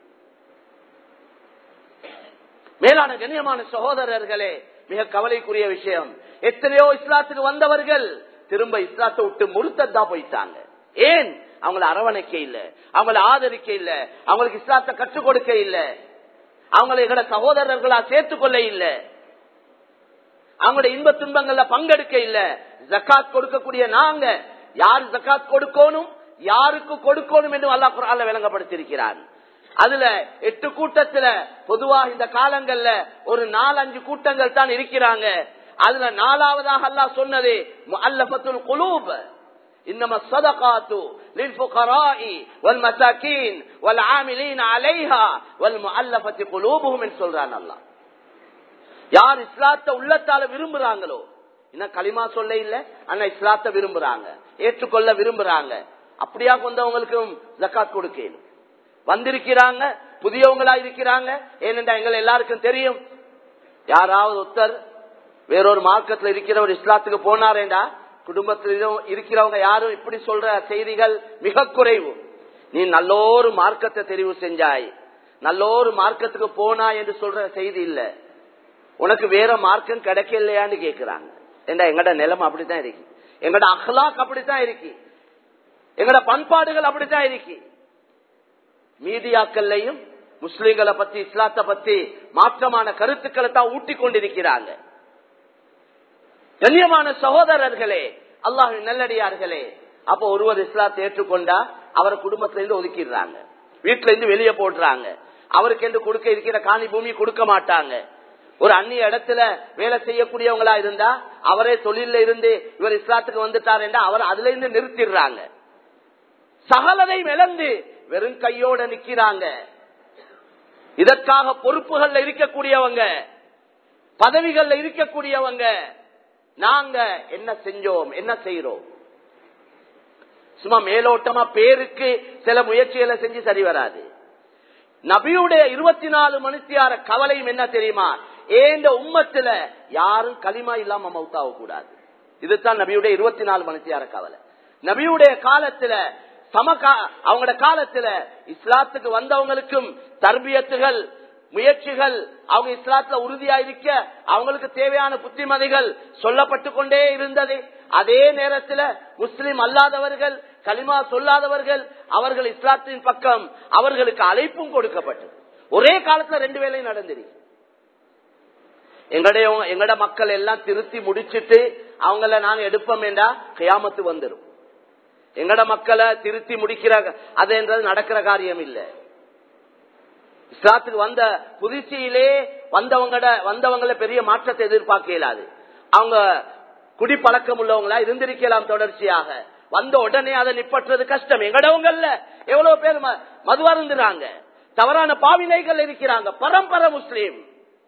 மேலான கண்ணியமான சகோதரர்களே மிக கவலைக்குரிய விஷயம் எத்தனையோ இஸ்லாத்துக்கு வந்தவர்கள் திரும்ப இஸ்லாத்தை விட்டு முறுத்ததா போயிட்டாங்க ஏன் அவங்கள அரவணைக்க இல்ல அவங்கள ஆதரிக்க இல்ல அவங்களுக்கு இஸ்லாத்தை கற்றுக் கொடுக்க இல்ல அவங்களை எங்கட சகோதரர்களா சேர்த்துக் கொள்ள இல்ல அவங்களுடைய இன்ப துன்பங்கள்ல பங்கெடுக்க இல்ல ஜக்காத் கொடுக்கக்கூடிய நாங்க யார் ஜக்காத் கொடுக்கணும் யாருக்கு கொடுக்கணும் என்று அல்லாஹ் குர்ஆன்ல விளங்கப்படுத்தியிருக்கிறான் அதுல எட்டு கூட்டத்துல பொதுவா இந்த காலங்கள்ல ஒரு நாலு அஞ்சு கூட்டங்கள் தான் இருக்கிறாங்க அதுல நாலாவதாக அல்லாஹ் சொன்னது முஅல்லஃபத்துல் குலூப் إنما الصدقات للفقراء والمساكين والعاملين عليها والمؤلفة قلوبهم من சொல்றான் அல்லாஹ் யார் இஸ்லாத்தை உள்ளத்தால விரும்புறாங்களோ இன்னும் களிமா சொல்ல இல்ல ஆனா இஸ்லாத்தை விரும்புறாங்க ஏற்றுக்கொள்ள விரும்புறாங்க அப்படியா வந்தவங்களுக்கும் ஜக்காத் கொடுக்கணும் வந்திருக்கிறாங்க புதியவங்களா இருக்கிறாங்க ஏனென்றா எங்கள் எல்லாருக்கும் தெரியும் யாராவது ஒருத்தர் வேறொரு மார்க்கத்தில் இருக்கிற ஒரு இஸ்லாத்துக்கு போனாரேண்டா குடும்பத்திலும் இருக்கிறவங்க யாரும் இப்படி சொல்ற செய்திகள் மிக குறைவு நீ நல்லோரு மார்க்கத்தை தெரிவு செஞ்சாய் நல்லோரு மார்க்கத்துக்கு போனா என்று சொல்ற செய்தி இல்ல உனக்கு வேற மார்க்கம் கிடைக்கலையான்னு கேக்குறாங்க ஏண்டா எங்கட நிலைமை அப்படித்தான் இருக்கு எங்கட அஹ்லாக் அப்படித்தான் இருக்கு எங்கட பண்பாடுகள் அப்படித்தான் இருக்கு மீடியாக்கள்லையும் முஸ்லிம்களை பத்தி இஸ்லாத்தை பத்தி மாற்றமான கருத்துக்களை தான் ஊட்டி கொண்டிருக்கிறாங்க கண்ணியமான சகோதரர்களே அல்லாஹ் நல்லடியார்களே அப்போ ஒருவர் இஸ்லாத்தை ஏற்றுக்கொண்டா அவரை குடும்பத்தில இருந்து ஒதுக்கிடுறாங்க வீட்டுல இருந்து வெளியே போடுறாங்க அவருக்கு என்று கொடுக்க இருக்கிற காணி பூமி கொடுக்க மாட்டாங்க ஒரு அந்நிய இடத்துல வேலை செய்யக்கூடியவங்களா இருந்தா அவரே தொழில இருந்து இவர் இஸ்லாத்துக்கு வந்துட்டார் என்றா அவர் அதுல இருந்து நிறுத்திடுறாங்க சகலதை இழந்து வெறும் கையோட நிக்கிறாங்க இதற்காக பொறுப்புகள்ல இருக்கக்கூடியவங்க பதவிகள்ல இருக்கக்கூடியவங்க நாங்க என்ன செஞ்சோம் என்ன செய்யறோம் சும்மா மேலோட்டமா பேருக்கு சில முயற்சிகளை செஞ்சு சரி வராது நபியுடைய இருபத்தி நாலு மணித்தியார கவலையும் என்ன தெரியுமா ஏந்த உம்மத்துல யாரும் களிமா இல்லாம மௌத்தாக கூடாது இதுதான் நபியுடைய இருபத்தி நாலு மணித்தியார கவலை நபியுடைய காலத்துல சம அவங்களோட காலத்துல இஸ்லாத்துக்கு வந்தவங்களுக்கும் தர்பியத்துகள் முயற்சிகள் அவங்க இஸ்லாத்துல உறுதியா இருக்க அவங்களுக்கு தேவையான புத்திமதிகள் சொல்லப்பட்டு கொண்டே இருந்தது அதே நேரத்தில் முஸ்லிம் அல்லாதவர்கள் களிமா சொல்லாதவர்கள் அவர்கள் இஸ்லாத்தின் பக்கம் அவர்களுக்கு அழைப்பும் கொடுக்கப்பட்டது ஒரே காலத்துல ரெண்டு வேலையும் நடந்திருக்கு எங்களுடைய எங்கட மக்கள் எல்லாம் திருத்தி முடிச்சிட்டு அவங்கள நாங்க எடுப்போம் என்றா கியாமத்து வந்துடும் எங்கட மக்களை திருத்தி முடிக்கிற அதுன்றது நடக்கிற காரியம் இல்லை இஸ்லாத்துக்கு வந்த புதுச்சியிலே வந்தவங்கட வந்தவங்கள பெரிய மாற்றத்தை எதிர்பார்க்க இயலாது அவங்க குடிப்பழக்கம் உள்ளவங்களா இருந்திருக்கலாம் தொடர்ச்சியாக வந்த உடனே அதை நிப்பற்றுறது கஷ்டம் எங்கடவங்கல்ல எவ்வளவு பேர் மதுவா இருந்துறாங்க தவறான பாவினைகள் இருக்கிறாங்க பரம்பரை முஸ்லீம்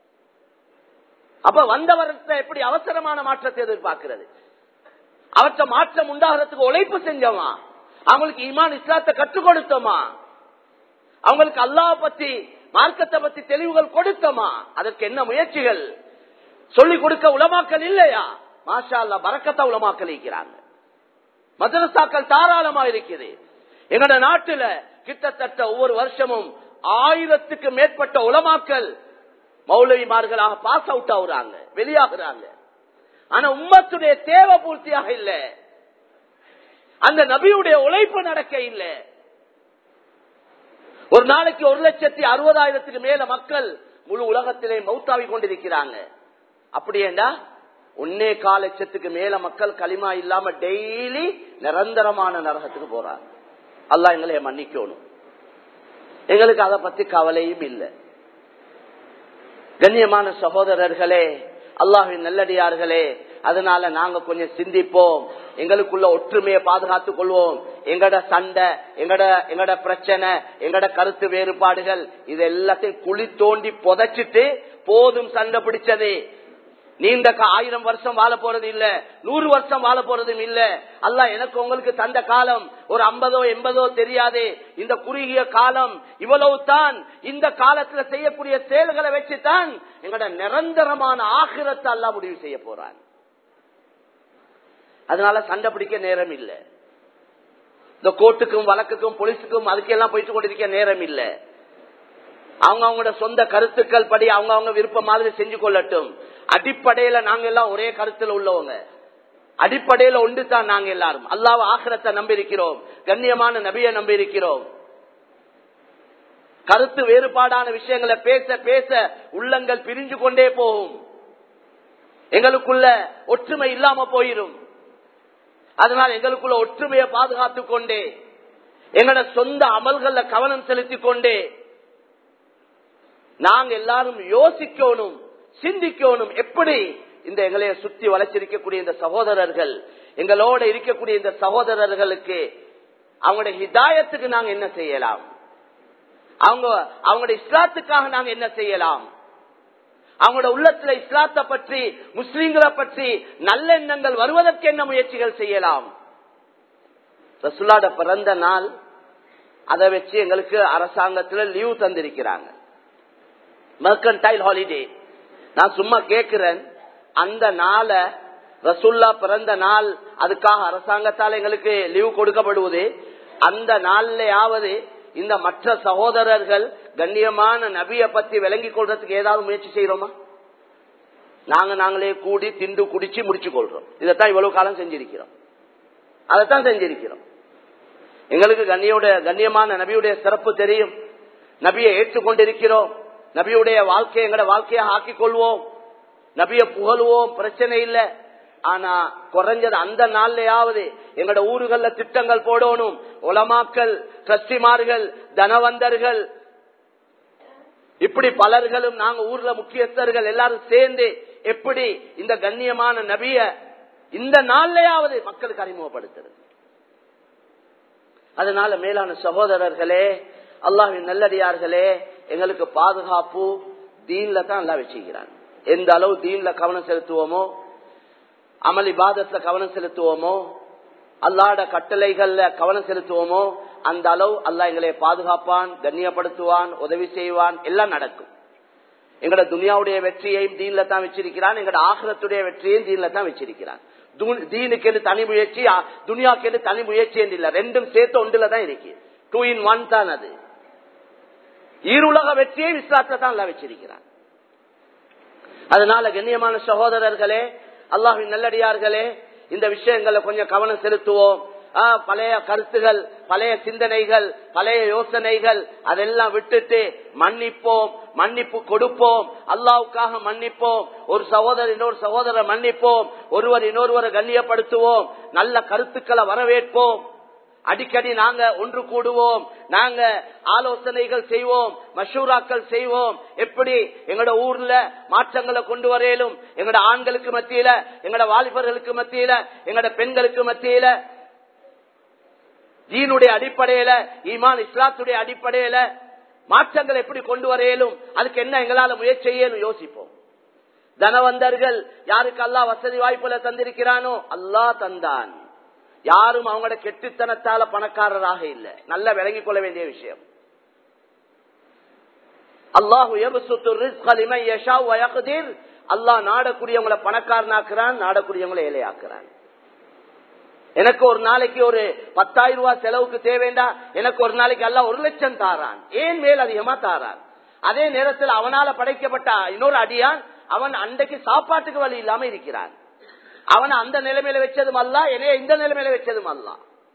அப்ப வந்தவர்கிட்ட எப்படி அவசரமான மாற்றத்தை எதிர்பார்க்கிறது அவற்றை மாற்றம் உண்டாகிறதுக்கு உழைப்பு செஞ்சோமா அவங்களுக்கு ஈமான் இஸ்லாத்தை கற்றுக் கொடுத்தோமா அவங்களுக்கு அல்லாஹ் பத்தி மார்க்கத்தை பத்தி தெளிவுகள் கொடுத்தோமா அதற்கு என்ன முயற்சிகள் சொல்லிக் கொடுக்க உலமாக்கல் இல்லையா மாஷா அல்லா பறக்கத்தா உலமாக்கல் இருக்கிறாங்க மதரசாக்கள் தாராளமா இருக்குது எங்கட நாட்டுல கிட்டத்தட்ட ஒவ்வொரு வருஷமும் ஆயிரத்துக்கு மேற்பட்ட உலமாக்கல் மௌலவிமார்களாக பாஸ் அவுட் ஆகுறாங்க வெளியாகிறாங்க ஆனா உம்மத்துடைய தேவை பூர்த்தியாக இல்ல அந்த நபியுடைய உழைப்பு நடக்க இல்லை ஒரு நாளைக்கு ஒரு லட்சத்தி அறுபதாயிரத்துக்கு மேல மக்கள் முழு உலகத்திலே மௌத்தாவி கொண்டிருக்கிறாங்க அப்படியேண்டா ஒன்னே கால் லட்சத்துக்கு மேல மக்கள் களிமா இல்லாம டெய்லி நிரந்தரமான நரகத்துக்கு போறாங்க அல்லா எங்களை மன்னிக்கணும் எங்களுக்கு அதை பத்தி கவலையும் இல்லை கண்ணியமான சகோதரர்களே அல்லாஹின் நல்லடியார்களே அதனால நாங்க கொஞ்சம் சிந்திப்போம் எங்களுக்குள்ள ஒற்றுமையை பாதுகாத்துக் கொள்வோம் எங்கட சண்டை எங்கட எங்கட பிரச்சனை எங்கட கருத்து வேறுபாடுகள் இது எல்லாத்தையும் குழி தோண்டி புதைச்சிட்டு போதும் சண்டை பிடிச்சது நீண்ட கா- ஆயிரம் வருஷம் வாழ போறது இல்ல நூறு வருஷம் வாழ போறதும் இல்ல அல்லாஹ் எனக்கு உங்களுக்கு தந்த காலம் ஒரு ஐம்பதோ எண்பதோ தெரியாது இந்த குறுகிய காலம் இவ்வளவு தான் இந்த காலத்துல செய்யக்கூடிய செயல்களை வச்சுதான் எங்களோட நிரந்தரமான ஆகிரத்தை அல்லாஹ் முடிவு செய்ய போறான் அதனால சண்டை பிடிக்க நேரம் இல்ல இந்த கோர்ட்டுக்கும் வழக்குக்கும் போலீஸுக்கும் அதுக்கெல்லாம் போயிட்டு கொண்டிருக்க நேரம் இல்ல அவங்க அவங்களோட சொந்த கருத்துக்கள் படி அவங்க அவங்க விருப்பம் மாதிரி செஞ்சு கொள்ளட்டும் அடிப்படையில நாங்க எல்லாம் ஒரே கருத்துல உள்ளவங்க அடிப்படையில ஒன்று தான் நாங்க எல்லாரும் அல்லாஹ் ஆக்கிரத்தை நம்பி இருக்கிறோம் கண்ணியமான நபியை நம்பி இருக்கிறோம் கருத்து வேறுபாடான விஷயங்களை பேச பேச உள்ளங்கள் பிரிஞ்சு கொண்டே போகும் எங்களுக்குள்ள ஒற்றுமை இல்லாம போயிடும் அதனால் எங்களுக்குள்ள ஒற்றுமையை பாதுகாத்துக் கொண்டே எங்களோட சொந்த அமல்கள்ல கவனம் செலுத்திக் கொண்டே நாங்க எல்லாரும் யோசிக்கணும் சிந்திக்கணும் எப்படி இந்த எங்களைய சுத்தி வளர்ச்சிருக்கக்கூடிய இந்த சகோதரர்கள் எங்களோட இருக்கக்கூடிய இந்த சகோதரர்களுக்கு அவங்களுடைய ஹிதாயத்துக்கு நாங்க என்ன செய்யலாம் அவங்க அவங்களுடைய இஸ்லாத்துக்காக நாங்க என்ன செய்யலாம் அவங்களோட உள்ளத்துல இஸ்லாத்தை பற்றி முஸ்லீம்களை பற்றி நல்லெண்ணங்கள் வருவதற்கு என்ன முயற்சிகள் செய்யலாம் ரசுல்லாட பிறந்த நாள் அதை வச்சு எங்களுக்கு அரசாங்கத்துல லீவ் தந்திருக்கிறாங்க மெர்கன்டைல் ஹாலிடே நான் சும்மா கேட்கிறேன் அந்த நாளை ரசுல்லா பிறந்த நாள் அதுக்காக அரசாங்கத்தால் எங்களுக்கு லீவ் கொடுக்கப்படுவது அந்த நாள்லயாவது இந்த மற்ற சகோதரர்கள் கண்ணியமான நபியை பத்தி விளங்கிக் கொள்றதுக்கு ஏதாவது முயற்சி செய்யறோமா நாங்க நாங்களே கூடி திண்டு குடிச்சு முடிச்சு கொள்றோம் இதைத்தான் இவ்வளவு காலம் செஞ்சிருக்கிறோம் அதைத்தான் செஞ்சிருக்கிறோம் எங்களுக்கு கண்ணியோட கண்ணியமான நபியுடைய சிறப்பு தெரியும் நபியை ஏற்றுக்கொண்டிருக்கிறோம் நபியுடைய வாழ்க்கையை எங்கட வாழ்க்கையாக ஆக்கிக் கொள்வோம் நபிய புகழ்வோம் பிரச்சனை இல்லை ஆனா குறைஞ்சது அந்த நாள்லயாவது எங்கட ஊர்கள்ல திட்டங்கள் போடணும் உலமாக்கல் கஸ்திமார்கள் தனவந்தர்கள் இப்படி பலர்களும் நாங்க ஊர்ல முக்கியஸ்தர்கள் எல்லாரும் சேர்ந்து எப்படி இந்த கண்ணியமான நபிய இந்த நாள்லயாவது மக்களுக்கு அறிமுகப்படுத்துறது அதனால மேலான சகோதரர்களே அல்லாஹின் நல்லடியார்களே எங்களுக்கு பாதுகாப்பு தீன்ல தான் எல்லாம் வச்சுக்கிறான் எந்த அளவு தீன்ல கவனம் செலுத்துவோமோ அமல் இபாதத்துல கவனம் செலுத்துவோமோ அல்லாட கட்டளைகள்ல கவனம் செலுத்துவோமோ அந்த அளவு அல்லாஹ் எங்களை பாதுகாப்பான் கண்ணியப்படுத்துவான் உதவி செய்வான் எல்லாம் நடக்கும் எங்கட துனியாவுடைய வெற்றியையும் தீன்ல தான் வச்சிருக்கிறான் எங்கட ஆகிரத்துடைய வெற்றியையும் தீன்ல தான் வச்சிருக்கிறான் தீனுக்கு தனி முயற்சி துனியாக்கு தனி முயற்சி என்று இல்ல ரெண்டும் சேர்த்து ஒன்றுல தான் இருக்கு டூ இன் ஒன் தான் அது ஈருலக வெற்றியை இஸ்லாத்துல தான் எல்லாம் வச்சிருக்கிறான் அதனால கண்ணியமான சகோதரர்களே அல்லாஹின் நல்லடியார்களே இந்த விஷயங்களை கொஞ்சம் கவனம் செலுத்துவோம் பழைய கருத்துகள் பழைய சிந்தனைகள் பழைய யோசனைகள் அதெல்லாம் விட்டுட்டு மன்னிப்போம் மன்னிப்பு கொடுப்போம் அல்லாவுக்காக மன்னிப்போம் ஒரு சகோதரர் இன்னொரு சகோதரர் மன்னிப்போம் ஒருவர் இன்னொருவரை கண்ணியப்படுத்துவோம் நல்ல கருத்துக்களை வரவேற்போம் அடிக்கடி நாங்க ஒன்று கூடுவோம் நாங்க ஆலோசனைகள் செய்வோம் மஷூராக்கள் செய்வோம் எப்படி எங்கட ஊர்ல மாற்றங்களை கொண்டு வரையிலும் எங்கட ஆண்களுக்கு மத்தியில எங்கட வாலிபர்களுக்கு மத்தியில எங்கட பெண்களுக்கு மத்தியில ஜீனுடைய அடிப்படையில ஈமான் இஸ்லாத்துடைய அடிப்படையில மாற்றங்கள் எப்படி கொண்டு வரையிலும் அதுக்கு என்ன எங்களால முயற்சி செய்யணும் யோசிப்போம் தனவந்தர்கள் யாருக்கு அல்லா வசதி வாய்ப்புல தந்திருக்கிறானோ அல்லா தந்தான் யாரும் அவங்களோட கெட்டுத்தனத்தால பணக்காரராக இல்லை நல்லா விளங்கிக் கொள்ள வேண்டிய விஷயம் அல்லாஹு அல்லாஹ் நாடக்கூடியவங்களை பணக்காரனாக்குறான் நாடக்கூடியவங்களை ஏழையாக்குறான் எனக்கு ஒரு நாளைக்கு ஒரு பத்தாயிரம் ரூபாய் செலவுக்கு தேவைண்டா எனக்கு ஒரு நாளைக்கு அல்ல ஒரு லட்சம் தாரான் ஏன் மேல் அதிகமா தாரான் அதே நேரத்தில் அவனால படைக்கப்பட்ட இன்னொரு அடியான் அவன் அன்றைக்கு சாப்பாட்டுக்கு வழி இல்லாம இருக்கிறான் அவனை அந்த நிலைமையில வச்சதும் அல்ல என்னைய இந்த நிலைமையில வச்சதும் அல்ல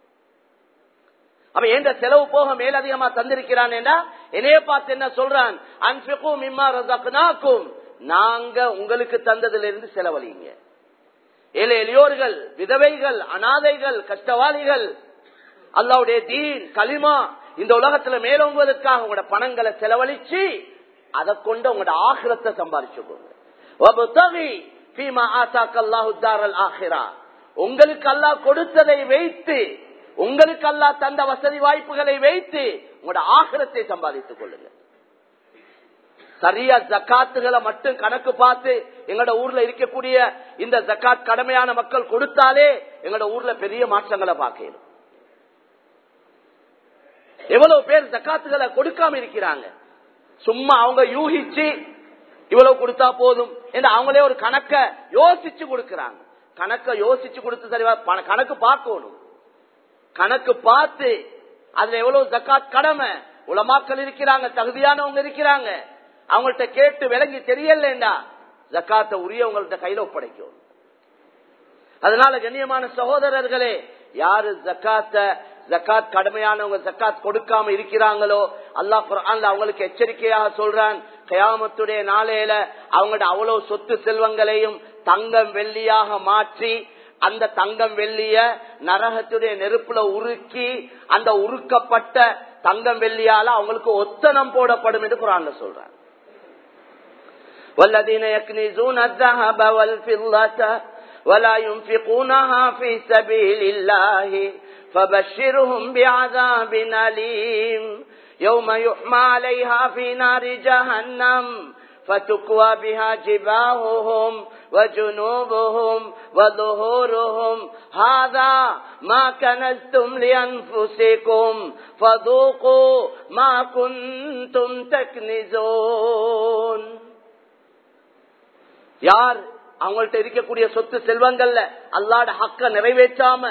அவன் எந்த செலவு போக மேலதிகமா தந்திருக்கிறான் என்னைய பார்த்து என்ன சொல்றான் அன்பிக்கும் இம்மா ரசாக்கும் நாங்க உங்களுக்கு தந்ததுல இருந்து செலவழிங்க ஏழை எளியோர்கள் விதவைகள் அனாதைகள் கஷ்டவாளிகள் அல்லாவுடைய தீன் களிமா இந்த உலகத்துல மேலோங்குவதற்காக உங்களோட பணங்களை செலவழிச்சு அதை கொண்டு உங்களோட ஆகிரத்தை சம்பாதிச்சுக்கோங்க உங்களுக்கு அல்லாஹ் கொடுத்ததை வைத்து உங்களுக்கு அல்லாஹ் தந்த வசதி வாய்ப்புகளை வைத்து உங்களோட ஆகிரத்தை சம்பாதித்துக் கொள்ளுங்க சரியா ஜக்காத்துகளை மட்டும் கணக்கு பார்த்து எங்கட ஊர்ல இருக்கக்கூடிய இந்த ஜக்காத் கடமையான மக்கள் கொடுத்தாலே எங்கட ஊர்ல பெரிய மாற்றங்களை பார்க்கணும் எவ்வளவு பேர் ஜக்காத்துகளை கொடுக்காம இருக்கிறாங்க சும்மா அவங்க யூகிச்சு இவ்வளவு கொடுத்தா போதும் என்று அவங்களே ஒரு கணக்க யோசிச்சு கொடுக்கறாங்க கணக்க யோசிச்சு கொடுத்து சரி பண- கணக்கு பார்க்கணும் கணக்கு பார்த்து அதுல எவ்வளவு ஜக்காத் கடமை உலமாக்கள் இருக்கிறாங்க தகுதியானவங்க இருக்கிறாங்க அவங்கள்ட்ட கேட்டு விளங்கி தெரியலண்டா ஜக்காத்தை உரியவங்கள்ட்ட கையில ஒப்படைக்கும் அதனால கண்ணியமான சகோதரர்களே யாரு ஜக்காத்த ஜக்காத் கடமையானவங்க ஜக்காத் கொடுக்காம இருக்கிறாங்களோ அல்லாஹ் குர்ஆன்ல அவங்களுக்கு எச்சரிக்கையாக சொல்றான் கயாமத்துடைய நாளையில அவங்களோட அவ்வளவு சொத்து செல்வங்களையும் தங்கம் வெள்ளியாக மாற்றி அந்த தங்கம் வெள்ளிய நரகத்துடைய நெருப்புல உருக்கி அந்த உருக்கப்பட்ட தங்கம் வெள்ளியால அவங்களுக்கு ஒத்தனம் போடப்படும் என்று குரான்ல சொல்றான் والذين يكنزون الذهب والفضة ولا ينفقونها في سبيل الله فبشرهم بعذاب أليم يوم يحمى عليها في نار جهنم فتكوى بها جباههم وجنوبهم وظهورهم هذا ما كنزتم لأنفسكم فذوقوا ما كنتم تكنزون யார் அவங்கள்ட்ட இருக்கக்கூடிய சொத்து செல்வங்கள்ல அல்லாட ஹக்க நிறைவேற்றாம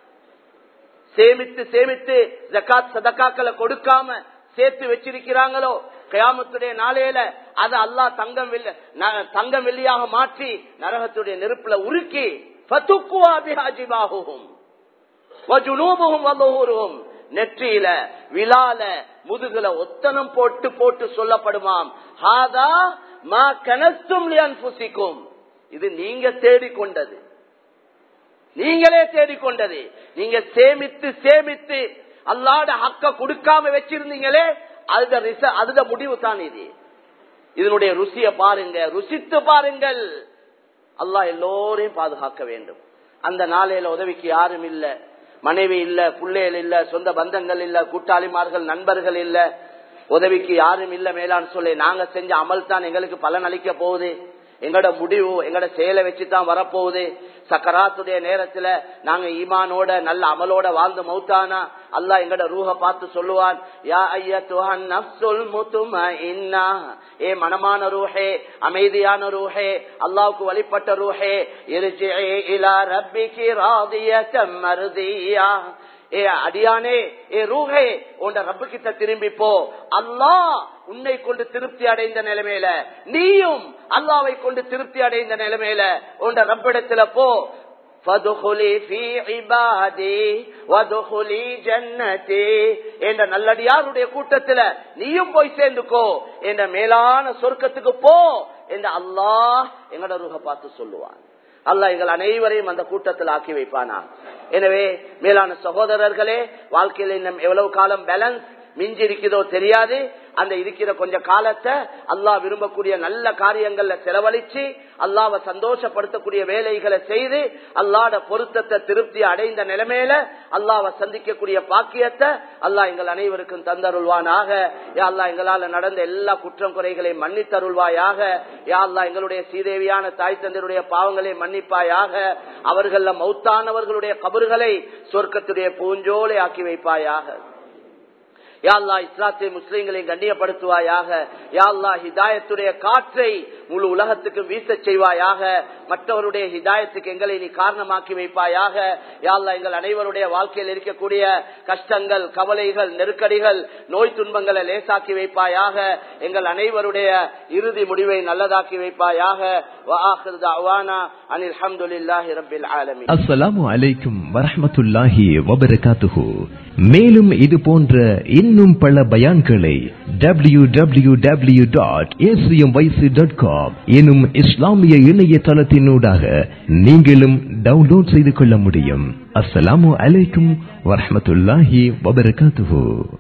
சேமித்து சேமித்து ஜக்காத் சதக்காக்களை கொடுக்காம சேர்த்து வச்சிருக்கிறாங்களோ கயாமத்துடைய நாளையில அதை அல்லாஹ் தங்கம் வெள்ளி ந- தங்கம் வெள்ளியாக மாற்றி நரகத்துடைய நெருப்புல உருக்கி ஃபதுக்குவா பிஹா ஜிபாஹுஹும் வஜுனூபுஹும் வலுஹுருஹும் நெற்றியில விழால முதுகுல ஒத்தனம் போட்டு போட்டு சொல்லப்படுமாம் ஹாதா மா கனஸ்தும் லியன்ஃபுசிக்கும் இது நீங்க தேடிக்கொண்டது நீங்களே தேடிக்கொண்டது நீங்க சேமித்து சேமித்து அல்லாட ஹக்க கொடுக்காம வச்சிருந்தீங்களே அதுட ரிச- அதுட முடிவு தான் இது இதனுடைய ருசிய பாருங்க ருசித்து பாருங்கள் அல்லாஹ் எல்லோரையும் பாதுகாக்க வேண்டும் அந்த நாளையில உதவிக்கு யாரும் இல்ல மனைவி இல்ல பிள்ளைகள் இல்ல சொந்த பந்தங்கள் இல்ல கூட்டாளிமார்கள் நண்பர்கள் இல்ல உதவிக்கு யாரும் இல்ல மேலான்னு சொல்லி நாங்க செஞ்ச அமல் தான் எங்களுக்கு பலன் அளிக்க போகுது எங்களோட முடிவு எங்களோட செயலை வச்சுதான் வரப்போகுது சக்கராத்துடைய நேரத்துல நாங்க ஈமானோட நல்ல அமலோட வாழ்ந்து மௌத்தானா அல்லாஹ் எங்கட ரூஹ பார்த்து சொல்லுவான் யா ஐயத்துஹன் நஃப்ஸுல் முத்துமஇன்னா ஏ மனமான ரூஹே அமைதியான ரூஹே அல்லாஹ்வுக்கு வழிபட்ட ரூஹே இர்ஜிஇ இலா ரப்பிகி ராதியத்தம் மர்தியா ஏ அடியானே ஏ ரூஹே உண்ட ரப்பு கிட்ட திரும்பி போ அல்லாஹ் உன்னை கொண்டு திருப்தி அடைந்த நிலைமையில நீயும் அல்லாவை கொண்டு திருப்தி அடைந்த நிலைமையில உண்ட ரப்பிடத்துல போ فَادْخُلِي فِي عِبَادِي وَادْخُلِي جَنَّتِي என்ற நல்லடியாருடைய கூட்டத்துல நீயும் போய் சேர்ந்துக்கோ என்ற மேலான சொர்க்கத்துக்கு போ என்று அல்லாஹ் எங்கட ரூஹ பார்த்து சொல்லுவான் அல்லாஹ் எங்கள் அனைவரையும் அந்த கூட்டத்தில் ஆக்கி வைப்பானா எனவே மேலான சகோதரர்களே வாழ்க்கையில இன்னும் எவ்வளவு காலம் பேலன்ஸ் மிஞ்சி இருக்குதோ தெரியாது அந்த இருக்கிற கொஞ்ச காலத்தை அல்லாஹ் விரும்பக்கூடிய நல்ல காரியங்கள்ல செலவழிச்சு அல்லாவை சந்தோஷப்படுத்தக்கூடிய வேலைகளை செய்து அல்லாட பொருத்தத்தை திருப்தி அடைந்த நிலைமையில அல்லாவை சந்திக்கக்கூடிய பாக்கியத்தை அல்லாஹ் எங்கள் அனைவருக்கும் தந்தருள்வானாக யா அல்லாஹ் எங்களால நடந்த எல்லா குற்றம் குறைகளையும் மன்னித்தருள்வாயாக யா அல்லாஹ் எங்களுடைய சீதேவியான தாய் தந்தருடைய பாவங்களை மன்னிப்பாயாக அவர்கள மௌத்தானவர்களுடைய கபறுகளை சொர்க்கத்துடைய பூஞ்சோலை ஆக்கி வைப்பாயாக யா அல்லாஹ் இஸ்லாத்தை முஸ்லீம்களை கண்ணியப்படுத்துவாயாக யா அல்லாஹ் ஹிதாயத்துடைய காற்றை முழு உலகத்துக்கு வீசச் செய்வாயாக மற்றவருடைய ஹிதாயத்துக்கு எங்களை நீ காரணமாக்கி வைப்பாயாக யா அல்லாஹ் எங்கள் அனைவருடைய வாழ்க்கையில் இருக்கக்கூடிய கஷ்டங்கள் கவலைகள் நெருக்கடிகள் நோய் துன்பங்களை லேசாக்கி வைப்பாயாக எங்கள் அனைவருடைய இறுதி முடிவை நல்லதாக்கி வைப்பாயாக وآخر دعوانا أن الحمد لله رب العالمين அஸ்ஸலாமு அலைக்கும் வரஹ்மத்துல்லாஹி வபரகாத்துஹு மேலும் இது போன்ற இன்னும் பல பயான்களை W W W dot dot com எனும் இஸ்லாமிய இணையதளத்தினூடாக நீங்களும் டவுன்லோட் செய்து கொள்ள முடியும் அஸ்ஸலாமு அலைக்கும் வரஹ்மத்துல்லாஹி வபரகாத்துஹு